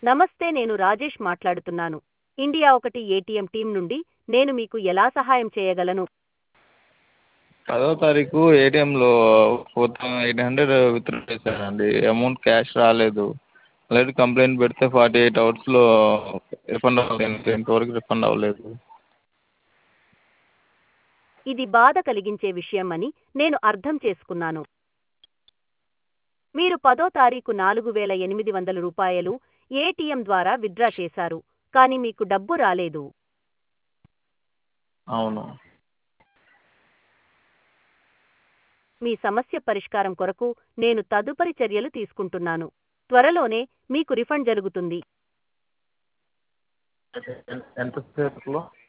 నమస్తే నేను రాజేష్ మాట్లాడుతున్నాను ఇండియా ఒకటి ఏటీఎం టీం నుండి నేను మీకు ఎలా సహాయం చేయగలను పదో తారీఖు ఏటీఎంలో ఫోర్ ఎయిట్ హండ్రెడ్ విత్డ్రా చేశానండి అమౌంట్ క్యాష్ రాలేదు ఆల్రెడీ కంప్లైంట్ పెడితే ఫార్టీ ఎయిట్ అవర్స్లో రిఫండ్ అవుతుంది ఇంతవరకు రిఫండ్ అవ్వలేదు ఇది బాధ కలిగించే విషయం అని నేను అర్థం చేసుకున్నాను మీరు పదో తారీఖు నాలుగు వేల ఎనిమిది వందల రూపాయలు ఏటీఎం ద్వారా విత్డ్రా చేశారు కానీ మీకు డబ్బు రాలేదు అవును మీ సమస్య పరిష్కారం కొరకు నేను తదుపరి చర్యలు తీసుకుంటున్నాను త్వరలోనే మీకు రిఫండ్ జరుగుతుంది ఎంతసేపట్లో